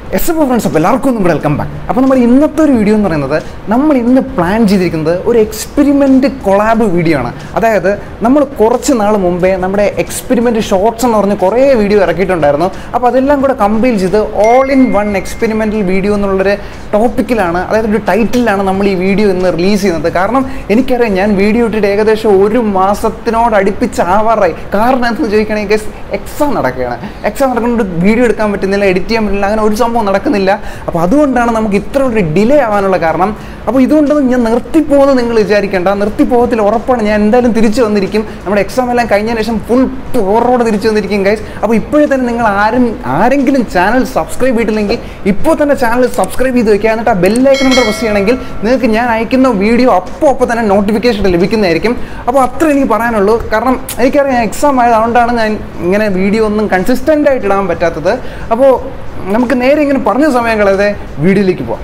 S F friends അപ്പോൾ എല്ലാവർക്കും ഒന്നും വെൽക്കം ബാക്ക് അപ്പോൾ നമ്മൾ ഇന്നത്തെ ഒരു വീഡിയോ എന്ന് പറയുന്നത് നമ്മൾ ഇന്ന് പ്ലാൻ ചെയ്തിരിക്കുന്നത് ഒരു എക്സ്പെരിമെൻറ്റ് കൊളാബ് വീഡിയോ ആണ് അതായത് നമ്മൾ കുറച്ച് നാൾ മുമ്പേ നമ്മുടെ എക്സ്പെരിമെൻറ്റ് ഷോർട്സ് എന്ന് പറഞ്ഞ് കുറേ വീഡിയോ ഇറക്കിയിട്ടുണ്ടായിരുന്നു അപ്പോൾ അതെല്ലാം കൂടെ കമ്പൈൽ ചെയ്ത് all in one experimental video എന്നുള്ളൊരു ടോപ്പിക്കിലാണ് അതായത് ഒരു ടൈറ്റിലാണ് നമ്മൾ ഈ വീഡിയോ ഇന്ന് റിലീസ് ചെയ്യുന്നത് കാരണം എനിക്കറിയാം ഞാൻ വീഡിയോ ഇട്ടിട്ട് ഏകദേശം ഒരു മാസത്തിനോട് അടുപ്പിച്ച് ആവാറായി കാരണം എന്താണെന്ന് ചോദിക്കുകയാണെങ്കിൽ എക്സാം നടക്കുകയാണ് എക്സാം നടക്കുന്നുണ്ട് വീഡിയോ എടുക്കാൻ പറ്റുന്നില്ല എഡിറ്റ് ചെയ്യാൻ പറ്റില്ല അങ്ങനെ ഒരു സംഭവം നടക്കുന്നില്ല അപ്പോൾ അതുകൊണ്ടാണ് നമുക്ക് ഇത്ര ഒരു ഡിലേ ആവാനുള്ള കാരണം അപ്പോൾ ഇതുകൊണ്ടൊന്നും ഞാൻ നിർത്തിപ്പോകുന്നത് നിങ്ങൾ വിചാരിക്കേണ്ട നിർത്തിപ്പോകത്തിൽ ഉറപ്പാണ് ഞാൻ എന്തായാലും തിരിച്ചു വന്നിരിക്കും നമ്മുടെ എക്സാം എല്ലാം കഴിഞ്ഞതിന് ശേഷം ഫുൾ പവറോടെ തിരിച്ചു വന്നിരിക്കും ഗൈസ് അപ്പോൾ ഇപ്പോഴേ തന്നെ നിങ്ങൾ ആരും ആരെങ്കിലും ചാനൽ സബ്സ്ക്രൈബ് ചെയ്തിട്ടില്ലെങ്കിൽ ഇപ്പോൾ തന്നെ ചാനൽ സബ്സ്ക്രൈബ് ചെയ്ത് വെക്കുക എന്നിട്ട് ആ ബെല്ലൈക്കൺ കൂടെ പ്രസ് ചെയ്യണമെങ്കിൽ നിങ്ങൾക്ക് ഞാൻ അയക്കുന്ന വീഡിയോ അപ്പോൾ അപ്പോൾ തന്നെ നോട്ടിഫിക്കേഷൻ ലഭിക്കുന്നതായിരിക്കും അപ്പോൾ അത്ര എനിക്ക് പറയാനുള്ളൂ കാരണം എനിക്കറിയാം എക്സാം ആയത് അതുകൊണ്ടാണ് ഞാൻ ഇങ്ങനെ വീഡിയോ ഒന്നും കൺസിസ്റ്റൻ്റ് ആയിട്ട് ഇടാൻ പറ്റാത്തത് അപ്പോൾ നമുക്ക് നേരെ ഇങ്ങനെ പറഞ്ഞ സമയം കളയാതെ വീഡിയോയിലേക്ക് പോവാം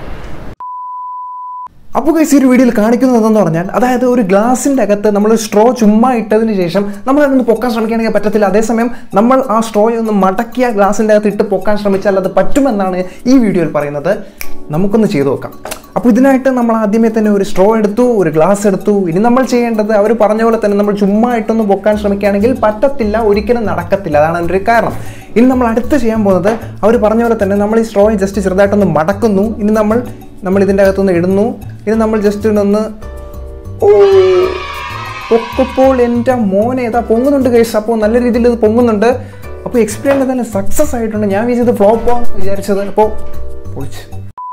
അപ്പോൾ ഗൈസ് ഈ ഒരു വീഡിയോയിൽ കാണിക്കുന്നത് എന്തെന്ന് പറഞ്ഞാൽ അതായത് ഒരു ഗ്ലാസിൻ്റെ അകത്ത് നമ്മൾ സ്ട്രോ ചുമ്മാ ഇട്ടതിന് ശേഷം നമ്മൾ അതൊന്ന് പൊക്കാൻ ശ്രമിക്കുകയാണെങ്കിൽ പറ്റത്തില്ല അതേസമയം നമ്മൾ ആ സ്ട്രോയെ ഒന്ന് മടക്കിയ ഗ്ലാസിൻ്റെ അകത്ത് ഇട്ട് പൊക്കാൻ ശ്രമിച്ചാൽ അത് പറ്റുമെന്നാണ് ഈ വീഡിയോയിൽ പറയുന്നത് നമുക്കൊന്ന് ചെയ്തു നോക്കാം അപ്പോൾ ഇതിനായിട്ട് നമ്മൾ ആദ്യമേ തന്നെ ഒരു സ്ട്രോ എടുത്തു ഒരു ഗ്ലാസ് എടുത്തു ഇനി നമ്മൾ ചെയ്യേണ്ടത് അവർ പറഞ്ഞ പോലെ തന്നെ നമ്മൾ ചുമ്മാ ഇട്ടൊന്ന് പൊക്കാൻ ശ്രമിക്കുകയാണെങ്കിൽ പറ്റത്തില്ല ഒരിക്കലും നടക്കത്തില്ല അതാണ് അതിൻ്റെ ഒരു കാരണം ഇനി നമ്മൾ അടുത്ത് ചെയ്യാൻ പോകുന്നത് അവർ പറഞ്ഞ പോലെ തന്നെ നമ്മൾ ഈ സ്ട്രോയെ ജസ്റ്റ് ചെറുതായിട്ടൊന്ന് മടക്കുന്നു ഇനി നമ്മൾ നമ്മൾ ഇതിൻ്റെ അകത്തുനിന്ന് ഇടുന്നു ഇനി നമ്മൾ ജസ്റ്റ് ഒന്ന് ഓ പൊക്കപ്പോൾ എൻ്റെ മോനെ ഇതാ പൊങ്ങുന്നുണ്ട് കേസ് അപ്പോൾ നല്ല രീതിയിൽ ഇത് പൊങ്ങുന്നുണ്ട് അപ്പോൾ എക്സ്പീരിയൻസ് തന്നെ സക്സസ് ആയിട്ടുണ്ട് ഞാൻ വിചാരിച്ചത് ഫ്ലോപ്പ് ആണെന്ന് വിചാരിച്ചത് അപ്പോൾ പൊളിച്ച്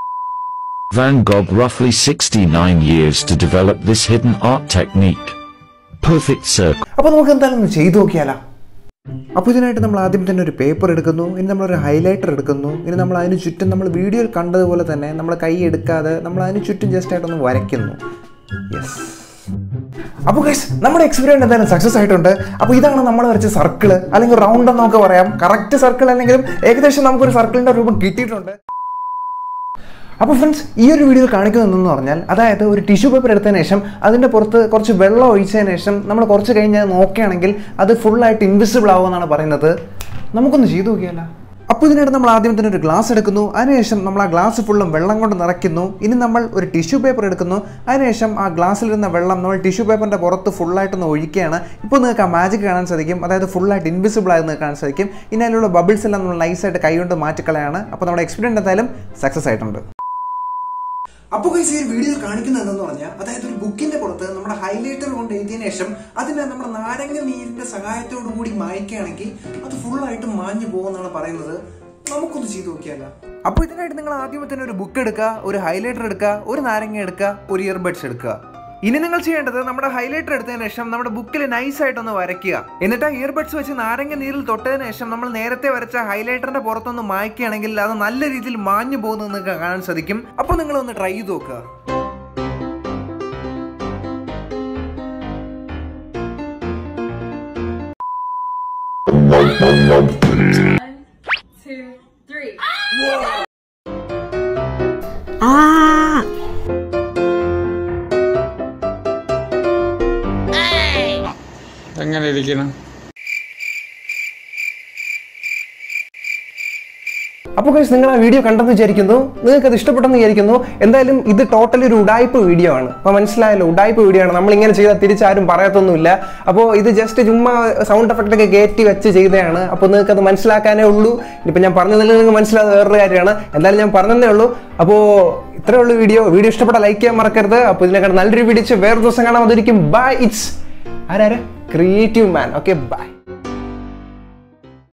Van Gogh roughly 69 years to develop this hidden art technique. Perfect circle. അപ്പോൾ നമുക്ക് എന്തായാലും ഒന്ന് ചെയ്തു നോക്കിയാലോ അപ്പോൾ ഇതിനായിട്ട് നമ്മൾ ആദ്യം തന്നെ ഒരു പേപ്പർ എടുക്കുന്നു ഇനി നമ്മളൊരു ഹൈലൈറ്റർ എടുക്കുന്നു ഇനി നമ്മൾ അതിന് ചുറ്റും നമ്മൾ വീഡിയോയിൽ കണ്ടതുപോലെ തന്നെ നമ്മൾ കൈ എടുക്കാതെ നമ്മൾ അതിന് ചുറ്റും ജസ്റ്റ് ആയിട്ടൊന്ന് വരയ്ക്കുന്നു യെസ് അപ്പോൾ ഗൈസ് നമ്മുടെ എക്സ്പീരിയൻസ് എന്തായാലും സക്സസ് ആയിട്ടുണ്ട് അപ്പോൾ ഇതാണ് നമ്മൾ വരച്ച സർക്കിൾ അല്ലെങ്കിൽ റൗണ്ട് എന്ന് നമുക്ക് പറയാം കറക്റ്റ് സർക്കിൾ അല്ലെങ്കിലും ഏകദേശം നമുക്കൊരു സർക്കിളിൻ്റെ രൂപം കിട്ടിയിട്ടുണ്ട് അപ്പോൾ ഫ്രണ്ട്സ് ഈ ഒരു വീഡിയോ കാണിക്കുന്നതെന്ന് പറഞ്ഞാൽ അതായത് ഒരു ടിഷ്യൂ പേപ്പർ എടുത്തതിന് ശേഷം അതിൻ്റെ പുറത്ത് കുറച്ച് വെള്ളം ഒഴിച്ചതിന് ശേഷം നമ്മൾ കുറച്ച് കഴിഞ്ഞ് അത് നോക്കുകയാണെങ്കിൽ അത് ഫുള്ളായിട്ട് ഇൻവിസിബിൾ ആവുമെന്നാണ് പറയുന്നത് നമുക്കൊന്ന് ചെയ്തു നോക്കിയാലോ അപ്പോൾ ഇതിനായിട്ട് നമ്മൾ ആദ്യം തന്നെ ഒരു ഗ്ലാസ് എടുക്കുന്നു അതിനുശേഷം നമ്മൾ ആ ഗ്ലാസ് ഫുള്ളും വെള്ളം കൊണ്ട് നിറയ്ക്കുന്നു ഇനി നമ്മൾ ഒരു ടിഷ്യൂ പേപ്പർ എടുക്കുന്നു അതിനുശേഷം ആ ഗ്ലാസ്സിലിരുന്ന വെള്ളം നമ്മൾ ടിഷ്യൂ പേപ്പറിൻ്റെ പുറത്ത് ഫുള്ളായിട്ടൊന്ന് ഒഴിക്കുകയാണ് ഇപ്പോൾ നിങ്ങൾക്ക് ആ മാജിക് കാണാൻ സാധിക്കും അതായത് ഫുള്ളായിട്ട് ഇൻവിസിബിൾ ആയി നിങ്ങൾക്ക് കാണാൻ സാധിക്കും ഇനി അതിലുള്ള ബബിൾസ് എല്ലാം നമ്മൾ നൈസായിട്ട് കൈകൊണ്ട് മാറ്റിക്കളയാണ് അപ്പോൾ നമ്മുടെ എക്സ്പീരിയൻസ് എന്തായാലും സക്സസ് ആയിട്ടുണ്ട് അപ്പോൾ ഈ ഒരു വീഡിയോ കാണിക്കുന്നത് എന്തെന്ന് പറഞ്ഞാൽ അതായത് ഒരു ബുക്കിന്റെ പുറത്ത് നമ്മുടെ ഹൈലൈറ്റർ കൊണ്ട് എഴുതിയതിനു ശേഷം അതിനെ നമ്മുടെ നാരങ്ങ നീരിന്റെ സഹായത്തോടു കൂടി മായ്ക്കുകയാണെങ്കിൽ അത് ഫുൾ ആയിട്ട് മാഞ്ഞു പോകുമെന്നാണ് പറയുന്നത് നമുക്കൊന്ന് ചെയ്തു നോക്കിയാലോ അപ്പോൾ ഇതിനായിട്ട് നിങ്ങൾ ആദ്യമേ തന്നെ ഒരു ബുക്ക് എടുക്കുക ഒരു ഹൈലൈറ്റർ എടുക്കുക ഒരു നാരങ്ങ എടുക്കുക ഒരു ഇയർബഡ്സ് എടുക്കുക ഇനി നിങ്ങൾ ചെയ്യേണ്ടത് നമ്മുടെ ഹൈലൈറ്റർ എടുത്തതിന് ശേഷം നമ്മുടെ ബുക്കിൽ നൈസായിട്ടൊന്ന് വരയ്ക്കുക എന്നിട്ട് ആ ഇയർബഡ്സ് വെച്ച് നാരങ്ങ നീരിൽ തൊട്ടതിന് ശേഷം നമ്മൾ നേരത്തെ വരച്ച ഹൈലൈറ്ററിന്റെ പുറത്തൊന്ന് മായ്ക്കുകയാണെങ്കിൽ അത് നല്ല രീതിയിൽ മാഞ്ഞു പോകുന്നത് നിങ്ങൾക്ക് കാണാൻ സാധിക്കും അപ്പോൾ നിങ്ങൾ ഒന്ന് ട്രൈ ചെയ്ത് നോക്കുക One, two, three. എങ്ങനെ ഇരിക്കണം അപ്പോൾ guys നിങ്ങൾ ആ വീഡിയോ കണ്ടെന്ന് വിചാരിക്കുന്നു നിങ്ങൾക്ക് അത് ഇഷ്ടപ്പെട്ടെന്ന് വിചാരിക്കുന്നു എന്തായാലും ഇത് ടോട്ടലി ഒരു ഉടായ്പ വീഡിയോ ആണ് അപ്പോൾ മനസ്സിലായല്ലോ ഉടായ്പ വീഡിയോ ആണ് നമ്മൾ ഇങ്ങനെ ചെയ്താൽ തിരിച്ചാരും പറയത്തൊന്നുമില്ല അപ്പോൾ ഇത് ജസ്റ്റ് ചുമ്മാ സൗണ്ട് എഫക്റ്റ് ഒക്കെ കയറ്റി വെച്ച് ചെയ്തതാണ് അപ്പോൾ നിങ്ങൾക്ക് അത് മനസ്സിലാക്കാനേ ഉള്ളൂ ഇനിയിപ്പോൾ ഞാൻ പറഞ്ഞതിൽ നിങ്ങൾക്ക് മനസ്സിലാകുന്ന വേറൊരു കാര്യമാണ് എന്തായാലും ഞാൻ പറഞ്ഞതേ ഉള്ളൂ അപ്പോൾ ഇത്രയേ ഉള്ളൂ വീഡിയോ വീഡിയോ ഇഷ്ടപ്പെട്ട ലൈക്ക് ചെയ്യാൻ മറക്കരുത് അപ്പോൾ ഇതിനെക്കാട്ട് നല്ലൊരു വീഡിയോ വേറെ ദിവസം കാണാൻ വന്നിരിക്കും ബൈ ഇറ്റ്സ് ആരാരെ ക്രിയേറ്റീവ് മാൻ ഓക്കെ ബൈ